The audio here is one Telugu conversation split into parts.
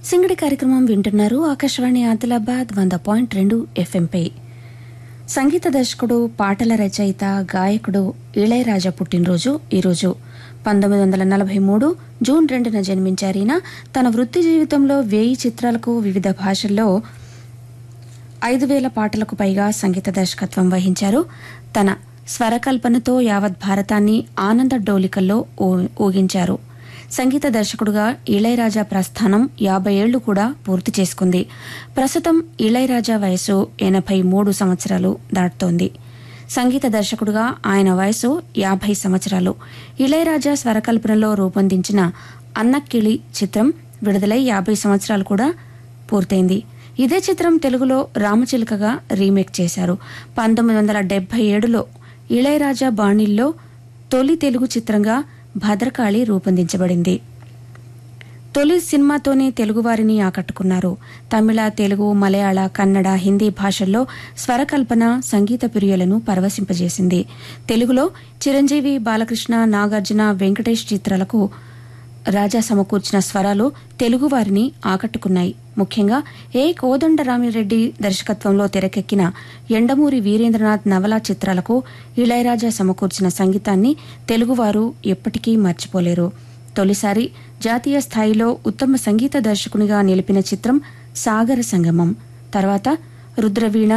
సింగడి కార్యక్రమం వింటున్నారు ఆకాశవాణి ఆదిలాబాద్ వంద పాయింట్ రెండు ఎఫ్ఎంపై సంగీత దర్శకుడు పాటల రచయిత గాయకుడు ఇళయరాజా పుట్టినరోజు ఈరోజు పంతొమ్మిది వందల నలభై మూడు జూన్ రెండున జన్మించారీన తన వృత్తి జీవితంలో వేయి చిత్రాలకు వివిధ భాషల్లో ఐదు వేల పాటలకు పైగా సంగీత దర్శకత్వం వహించారు తన స్వరకల్పనతో యావత్ భారతాన్ని ఆనంద డోలికల్లో ఊ- ఊగించారు సంగీత దర్శకుడుగా ఇళయరాజా ప్రస్థానం యాభై ఏళ్లు కూడా పూర్తి చేసుకుంది ప్రస్తుతం ఇళయరాజా వయసు ఎనభై మూడు సంవత్సరాలు దాటుతోంది సంగీత దర్శకుడుగా ఆయన వయసు యాభై సంవత్సరాలు ఇళయరాజా స్వరకల్పనలో రూపొందించిన అన్నకిళి చిత్రం విడుదలై యాభై సంవత్సరాలు కూడా పూర్తయింది ఇదే చిత్రం తెలుగులో రామచిలుకగా రీమేక్ చేశారు పంతొమ్మిది వందల డెబ్బై ఏడులో ఇళయరాజా బాణిల్లో తొలి తెలుగు చిత్రంగా భద్రకాళి రూపొందించబడింది తొలి సినిమాతోనే తెలుగువారిని ఆకట్టుకున్నారు తమిళ తెలుగు మలయాళ కన్నడ హిందీ భాషల్లో స్వరకల్పన సంగీత ప్రియులను పరవశింపజేసింది తెలుగులో చిరంజీవి బాలకృష్ణ నాగార్జున వెంకటేష్ చిత్రాలకు రాజా సమకూర్చిన స్వరాలు తెలుగువారిని ఆకట్టుకున్నాయి ముఖ్యంగా ఏ కోదండరామిరెడ్డి దర్శకత్వంలో తెరకెక్కిన ఎండమూరి వీరేంద్రనాథ్ నవల చిత్రాలకు ఇళయరాజా సమకూర్చిన సంగీతాన్ని తెలుగువారు ఎప్పటికీ మర్చిపోలేరు తొలిసారి జాతీయ స్థాయిలో ఉత్తమ సంగీత దర్శకునిగా నిలిపిన చిత్రం సాగర సంగమం తర్వాత రుద్రవీణ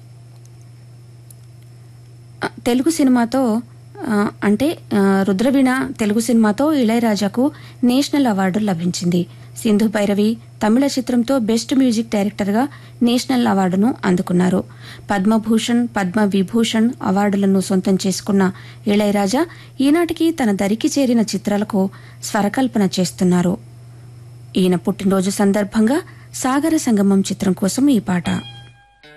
ఆ, తెలుగు సినిమాతో ఆ, అంటే ఆ, రుద్రవీణ తెలుగు సినిమాతో ఇళయరాజాకు నేషనల్ అవార్డు లభించింది సింధు భైరవి తమిళ చిత్రంతో బెస్ట్ మ్యూజిక్ డైరెక్టర్గా నేషనల్ అవార్డును అందుకున్నారు పద్మభూషణ్ పద్మ విభూషణ్ అవార్డులను సొంతం చేసుకున్న ఇళయరాజా ఈనాటికి తన దరికి చేరిన చిత్రాలకు స్వరకల్పన చేస్తున్నారు ఈయన పుట్టినరోజు సందర్భంగా సాగర సంగమం చిత్రం కోసం ఈ పాట